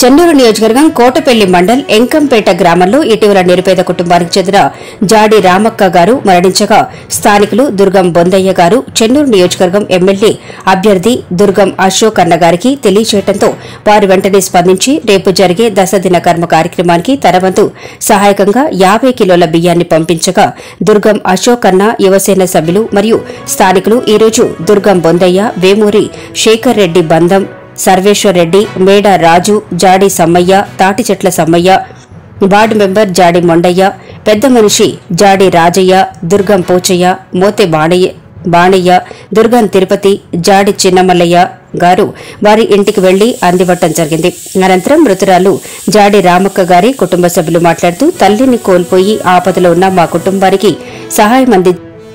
చెన్నూరు నియోజకవర్గం కోటపల్లి మండల్ ఎంకంపేట గ్రామంలో ఇటీవల నిరుపేద కుటుంబానికి చెందిన జాడి రామక్క గారు మరణించగా స్థానికులు దుర్గం బొందయ్య గారు చెన్నూరు నియోజకవర్గం ఎమ్మెల్యే అభ్యర్థి దుర్గం అశోక్ అన్న గారికి తెలియచేయడంతో వారు వెంటనే స్పందించి రేపు జరిగే దశదిన కర్మ కార్యక్రమానికి తన వంతు సహాయకంగా యాభై కిలోల బియ్యాన్ని పంపించగా దుర్గం అశోక్ అన్న యువసేన సభ్యులు మరియు స్థానికులు ఈరోజు దుర్గం బొందయ్య వేమూరి శేఖర్ రెడ్డి బంధం సర్వేశ్వర్ రెడ్డి మేడ రాజు జాడి సమ్మయ్య తాటి చెట్ల సమ్మయ్య వార్డు మెంబర్ జాడి మొండయ్య పెద్ద మనిషి జాడి రాజయ్య దుర్గం పోచయ్య మోతే బాణయ్య బాణయ్య దుర్గం తిరుపతి జాడి చిన్నమల్లయ్య గారు వారి ఇంటికి వెళ్లి అందివ్వటం జరిగింది అనంతరం మృతురాలు జాడి రామక్క గారి కుటుంబ సభ్యులు మాట్లాడుతూ తల్లిని కోల్పోయి ఆపదలో ఉన్న మా కుటుంబానికి సహాయం అంది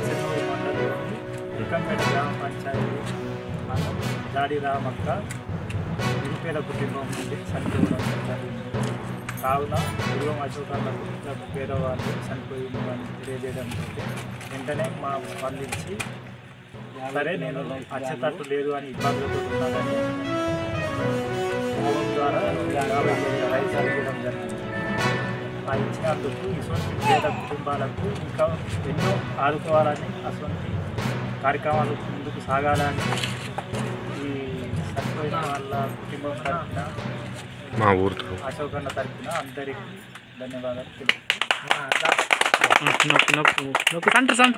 ఎకంపేట గ్రామ పంచాయతీ దాడి రామక్క నిరుపేద కుటుంబం నుండి చనిపోవడం జరిగింది కావున దుర్గం అశోకాలకు ఇంకా పేదవాళ్ళు చనిపోయింది అని తెలియజేయడంతో వెంటనే మా స్పందించి సరే నేను అచ్చతట్టు లేదు అని ఇబ్బందులతో ఉన్నానని ఫోన్ ద్వారా యాభై వేల రైస్ ఇవ్వడం జరిగింది ఆ ఇచ్చినందుకు ఇటువంటి పేద కుటుంబాలకు ఇంకా ఎన్నో ఆదుకోవాలని అటువంటి కార్యక్రమాలు ముందుకు సాగాలని ఈ చనిపోయిన వాళ్ళ కుటుంబం తరఫున మా ఊరితో అశోకన్న తరఫున అందరికీ ధన్యవాదాలు తెలుపు నొక్కు నొక్కు నొక్కు కంటే సంత